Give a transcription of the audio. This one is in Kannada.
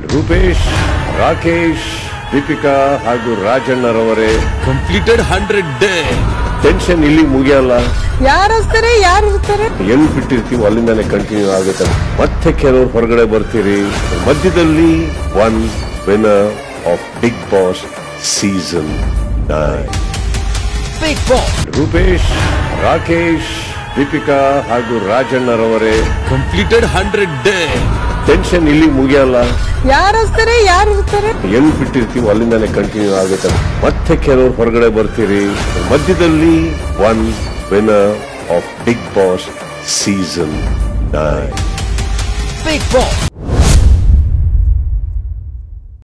ರೂಪೇಶ್ ರಾಕೇಶ್ ದೀಪಿಕಾ ಹಾಗೂ ರಾಜಣ್ಣರವರೇ ಕಂಪ್ಲೀಟೆಡ್ ಹಂಡ್ರೆಡ್ ಡೇ ಟೆನ್ಷನ್ ಇಲ್ಲಿ ಮುಗಿಯಲ್ಲ ಯಾರು ಹೋಗ್ತಾರೆ ಯಾರು ಇರ್ತಾರೆ ಎಲ್ಲಿ ಬಿಟ್ಟಿರ್ತೀವಿ ಅಲ್ಲಿಂದಾನೆ ಕಂಟಿನ್ಯೂ ಆಗುತ್ತೆ ಮತ್ತೆ ಕೆಲವರು ಹೊರಗಡೆ ಬರ್ತೀರಿ ಮಧ್ಯದಲ್ಲಿ one winner of Bigg Boss season nine Bigg Boss Rupesh Rakesh Deepika ಹಾಗೂ ರಾಜಣ್ಣರವರೇ ಕಂಪ್ಲೀಟೆಡ್ ಹಂಡ್ರೆಡ್ ಡೇ ಟೆನ್ಷನ್ ಇಲ್ಲಿ ಮುಗಿಯಲ್ಲ ಯಾರು ಹೋಗ್ತಾರೆ ಯಾರು ಇರ್ತಾರೆ ಎಲ್ಲಿ ಬಿಟ್ಟಿರ್ತೀವಿ ಅಲ್ಲಿಂದಾನೆ ಕಂಟಿನ್ಯೂ ಆಗುತ್ತೆ ಮತ್ತೆ ಕೆಲವರು ಹೊರಗಡೆ ಬರ್ತೀರಿ ಮಧ್ಯದಲ್ಲಿ one winner of Bigg Boss season nine Bigg boss